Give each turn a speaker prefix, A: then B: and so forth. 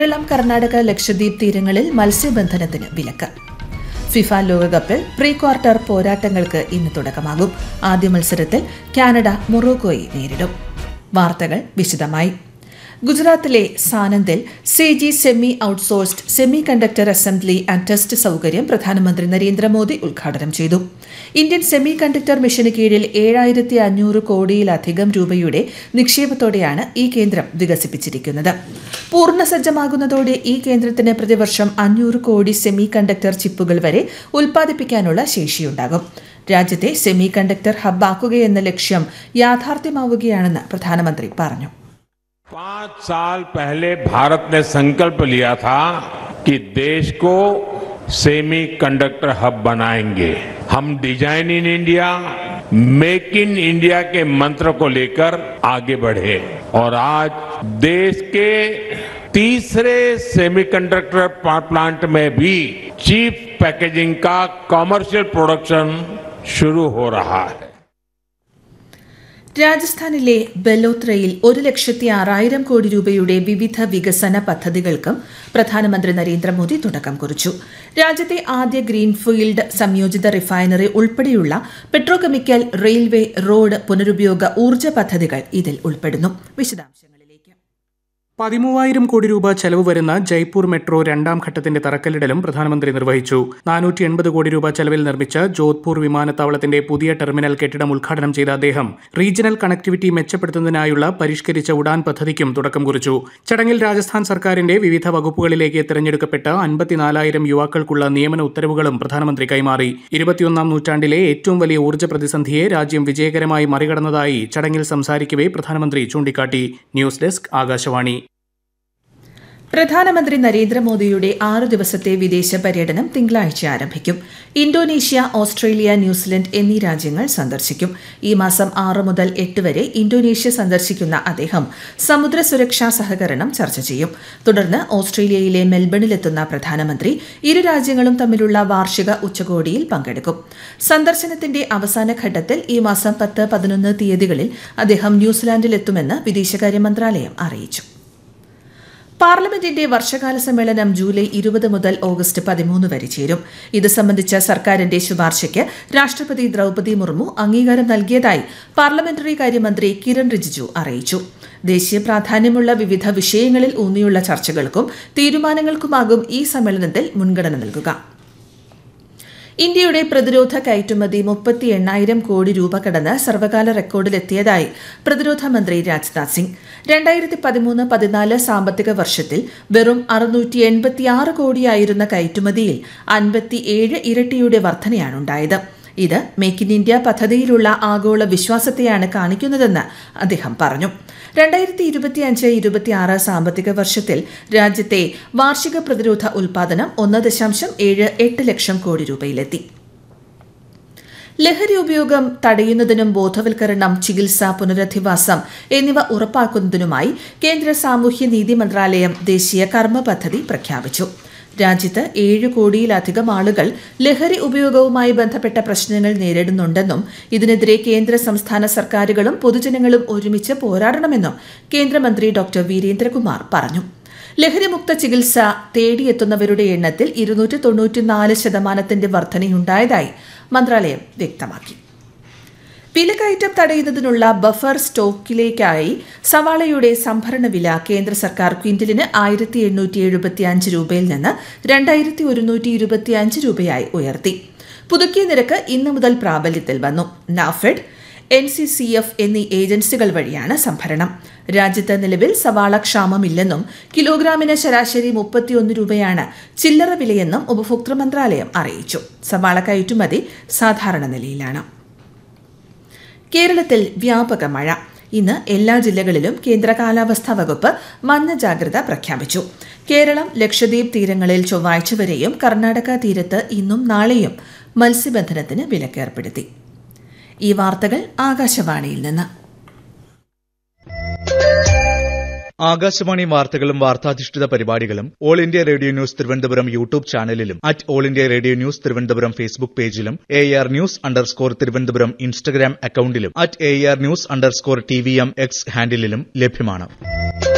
A: കേരളം കർണാടക ലക്ഷദ്വീപ് തീരങ്ങളിൽ മത്സ്യബന്ധനത്തിന് വിലക്ക് ഫിഫ ലോകകപ്പിൽ പ്രീ ക്വാർട്ടർ പോരാട്ടങ്ങൾക്ക് ഇന്ന് തുടക്കമാകും ആദ്യ മത്സരത്തിൽ കാനഡ മൊറോക്കോയെ നേരിടും വാർത്തകൾ വിശദമായി ഗുജറാത്തിലെ സാനന്ദിൽ C G semi outsourced semi conductor assembly and test സൌകര്യം പ്രധാനമന്ത്രി നരേന്ദ്രമോദി ഉദ്ഘാടനം ചെയ്തു ഇന്ത്യൻ സെമി കണ്ടക്ടർ മിഷന് കീഴിൽ ഏഴായിരത്തി അഞ്ഞൂറ് കോടിയിലധികം രൂപയുടെ നിക്ഷേപത്തോടെയാണ് ഈ കേന്ദ്രം വികസിപ്പിച്ചിരിക്കുന്നത് പൂർണ്ണസജ്ജമാകുന്നതോടെ ഈ കേന്ദ്രത്തിന് പ്രതിവർഷം അഞ്ഞൂറ് കോടി സെമി കണ്ടക്ടർ ചിപ്പുകൾ വരെ ഉൽപ്പാദിപ്പിക്കാനുള്ള ശേഷിയുണ്ടാകും രാജ്യത്തെ സെമി കണ്ടക്ടർ ഹബ്ബാക്കുകയെന്ന ലക്ഷ്യം യാഥാർത്ഥ്യമാവുകയാണെന്ന് പ്രധാനമന്ത്രി പറഞ്ഞു
B: पांच साल पहले भारत ने संकल्प लिया था कि देश को सेमी कंडक्टर हब बनाएंगे हम design in India make in India के मंत्र को लेकर आगे बढ़े और आज देश के तीसरे सेमीकंडक्टर प्लांट में भी चीप पैकेजिंग का कमर्शियल प्रोडक्शन शुरू हो रहा है
A: രാജസ്ഥാനിലെ ബലോത്രയിൽ ഒരു ലക്ഷത്തി ആറായിരം കോടി രൂപയുടെ വിവിധ വികസന പദ്ധതികൾക്കും പ്രധാനമന്ത്രി നരേന്ദ്രമോദി തുടക്കം കുറിച്ചു രാജ്യത്തെ ആദ്യ ഗ്രീൻഫീൽഡ് സംയോജിത റിഫൈനറി ഉൾപ്പെടെയുള്ള പെട്രോകെമിക്കൽ റെയിൽവേ റോഡ് പുനരുപയോഗ ഊർജ്ജ പദ്ധതികൾ ഇതിൽ ഉൾപ്പെടുന്നു വിശദാംശങ്ങളിലേക്ക്
C: പതിമൂവായിരം കോടി രൂപ ചെലവ് വരുന്ന ജയ്പൂർ മെട്രോ രണ്ടാം ഘട്ടത്തിന്റെ തറക്കല്ലിടലും പ്രധാനമന്ത്രി നിർവഹിച്ചു നാനൂറ്റി എൺപത് കോടി രൂപ ചെലവിൽ നിർമ്മിച്ച ജോധ്പൂർ വിമാനത്താവളത്തിന്റെ പുതിയ ടെർമിനൽ കെട്ടിടം ഉദ്ഘാടനം ചെയ്ത അദ്ദേഹം റീജിയണൽ കണക്ടിവിറ്റി മെച്ചപ്പെടുത്തുന്നതിനായുള്ള പരിഷ്കരിച്ച ഉഡാൻ പദ്ധതിക്കും തുടക്കം കുറിച്ചു ചടങ്ങിൽ രാജസ്ഥാൻ സർക്കാരിന്റെ വിവിധ വകുപ്പുകളിലേക്ക് തിരഞ്ഞെടുക്കപ്പെട്ട അൻപത്തിനാലായിരം യുവാക്കൾക്കുള്ള നിയമന ഉത്തരവുകളും പ്രധാനമന്ത്രി കൈമാറി ഇരുപത്തിയൊന്നാം നൂറ്റാണ്ടിലെ ഏറ്റവും വലിയ ഊർജ്ജ പ്രതിസന്ധിയെ രാജ്യം വിജയകരമായി മറികടന്നതായി ചടങ്ങിൽ സംസാരിക്കവെ പ്രധാനമന്ത്രി ചൂണ്ടിക്കാട്ടി ന്യൂസ് ഡെസ്ക് ആകാശവാണി
A: പ്രധാനമന്ത്രി നരേന്ദ്രമോദിയുടെ ആറു ദിവസത്തെ വിദേശ പര്യടനം തിങ്കളാഴ്ച ആരംഭിക്കും ഇന്തോനേഷ്യ ഓസ്ട്രേലിയ ന്യൂസിലൻഡ് എന്നീ രാജ്യങ്ങൾ സന്ദർശിക്കും ഈ മാസം ആറ് മുതൽ എട്ട് വരെ ഇന്തോനേഷ്യ സന്ദർശിക്കുന്ന അദ്ദേഹം സമുദ്ര സുരക്ഷാ സഹകരണം ചർച്ച ചെയ്യും തുടർന്ന് ഓസ്ട്രേലിയയിലെ മെൽബണിലെത്തുന്ന പ്രധാനമന്ത്രി ഇരു രാജ്യങ്ങളും തമ്മിലുള്ള വാർഷിക ഉച്ചകോടിയിൽ പങ്കെടുക്കും സന്ദർശനത്തിന്റെ അവസാന ഘട്ടത്തിൽ ഈ മാസം പത്ത് പതിനൊന്ന് തീയതികളിൽ അദ്ദേഹം ന്യൂസിലാൻഡിലെത്തുമെന്ന് വിദേശകാര്യ മന്ത്രാലയം അറിയിച്ചു പാർലമെന്റിന്റെ വർഷകാല സമ്മേളനം ജൂലൈ ഇരുപത് മുതൽ ഓഗസ്റ്റ് പതിമൂന്ന് വരെ ചേരും ഇത് സംബന്ധിച്ച സർക്കാരിന്റെ ശുപാർശയ്ക്ക് രാഷ്ട്രപതി ദ്രൌപദി മുർമു അംഗീകാരം നൽകിയതായി പാർലമെന്ററി കാര്യമന്ത്രി കിരൺ റിജിജു അറിയിച്ചു ദേശീയ പ്രാധാന്യമുള്ള വിവിധ വിഷയങ്ങളിൽ ഊന്നിയുള്ള ചർച്ചകൾക്കും തീരുമാനങ്ങൾക്കുമാകും ഈ സമ്മേളനത്തിൽ മുൻഗണന നൽകുക ഇന്ത്യയുടെ പ്രതിരോധ കയറ്റുമതി മുപ്പത്തി എണ്ണായിരം കോടി രൂപ കടന്ന് സർവകാല റെക്കോർഡിലെത്തിയതായി പ്രതിരോധ മന്ത്രി രാജ്നാഥ് സിംഗ് രണ്ടായിരത്തി പതിമൂന്ന് പതിനാല് സാമ്പത്തിക വർഷത്തിൽ വെറും അറുന്നൂറ്റി എൺപത്തിയാറ് കോടിയായിരുന്ന കയറ്റുമതിയിൽ അൻപത്തിയേഴ് ഇരട്ടിയുടെ വർധനയാണുണ്ടായത് ഇത് മേക്ക് ഇൻ ഇന്ത്യ പദ്ധതിയിലുള്ള ആഗോള വിശ്വാസത്തെയാണ് കാണിക്കുന്നതെന്ന് അദ്ദേഹം പറഞ്ഞു രണ്ടായിരത്തി ഇരുപത്തിയഞ്ച് ഇരുപത്തിയാറ് സാമ്പത്തിക വർഷത്തിൽ രാജ്യത്തെ വാർഷിക പ്രതിരോധ ഉൽപാദനം ഒന്ന് ദശാംശം ഏഴ് എട്ട് ലക്ഷം കോടി രൂപയിലെത്തി ലഹരി ഉപയോഗം തടയുന്നതിനും ബോധവൽക്കരണം ചികിത്സ പുനരധിവാസം എന്നിവ ഉറപ്പാക്കുന്നതിനുമായി കേന്ദ്ര സാമൂഹ്യനീതി മന്ത്രാലയം ദേശീയ കർമ്മ പദ്ധതി പ്രഖ്യാപിച്ചു രാജ്യത്ത് ഏഴ് കോടിയിലധികം ആളുകൾ ലഹരി ഉപയോഗവുമായി ബന്ധപ്പെട്ട പ്രശ്നങ്ങൾ നേരിടുന്നുണ്ടെന്നും ഇതിനെതിരെ കേന്ദ്ര സംസ്ഥാന സർക്കാരുകളും പൊതുജനങ്ങളും ഒരുമിച്ച് പോരാടണമെന്നും കേന്ദ്രമന്ത്രി ഡോക്ടർ വീരേന്ദ്രകുമാർ പറഞ്ഞു ലഹരിമുക്ത ചികിത്സ തേടിയെത്തുന്നവരുടെ എണ്ണത്തിൽ ഇരുന്നൂറ്റി തൊണ്ണൂറ്റിനാല് ശതമാനത്തിന്റെ വർധനയുണ്ടായതായി മന്ത്രാലയം വ്യക്തമാക്കി വിലക്കയറ്റം തടയുന്നതിനുള്ള ബഫർ സ്റ്റോക്കിലേക്കായി സവാളയുടെ സംഭരണ വില കേന്ദ്ര സർക്കാർ ക്വിന്റലിന് ആയിരത്തി എണ്ണൂറ്റി എഴുപത്തി അഞ്ച് രൂപയിൽ നിന്ന് രണ്ടായിരത്തി ഒരുന്നൂറ്റി ഇരുപത്തി അഞ്ച് രൂപയായി ഉയർത്തി പുതുക്കിയ നിരക്ക് ഇന്ന് മുതൽ പ്രാബല്യത്തിൽ വന്നു NAFED N C C F എന്നീ ഏജൻസികൾ വഴിയാണ് സംഭരണം രാജ്യത്ത് നിലവിൽ സവാള ക്ഷാമമില്ലെന്നും കിലോഗ്രാമിന് ശരാശരി മുപ്പത്തിയൊന്ന് രൂപയാണ് ചില്ലറ വിലയെന്നും ഉപഭോക്തൃ മന്ത്രാലയം അറിയിച്ചു സവാള കയറ്റുമതി സാധാരണ നിലയിലാണ് കേരളത്തിൽ വ്യാപക മഴ ഇന്ന് എല്ലാ ജില്ലകളിലും കേന്ദ്ര കാലാവസ്ഥാ വകുപ്പ് മഞ്ഞ ജാഗ്രത പ്രഖ്യാപിച്ചു കേരളം ലക്ഷദ്വീപ് തീരങ്ങളിൽ ചൊവ്വാഴ്ച വരെയും കർണാടക തീരത്ത് ഇന്നും നാളെയും മത്സ്യബന്ധനത്തിന് വിലക്കേർപ്പെടുത്തി ഈ വാർത്തകൾ ആകാശവാണിയിൽ നിന്ന്
D: ആകാശവാണി വാർത്തകളും വാർത്താധിഷ്ഠിത പരിപാടികളും all India radio news Thiruvananthapuram YouTube ചാനലിലും at all India radio news Thiruvananthapuram Facebook പേജിലും A R news underscore Thiruvananthapuram Instagram അക്കൌണ്ടിലും at A R news underscore T V M X ഹാൻഡിലും ലഭ്യമാണ്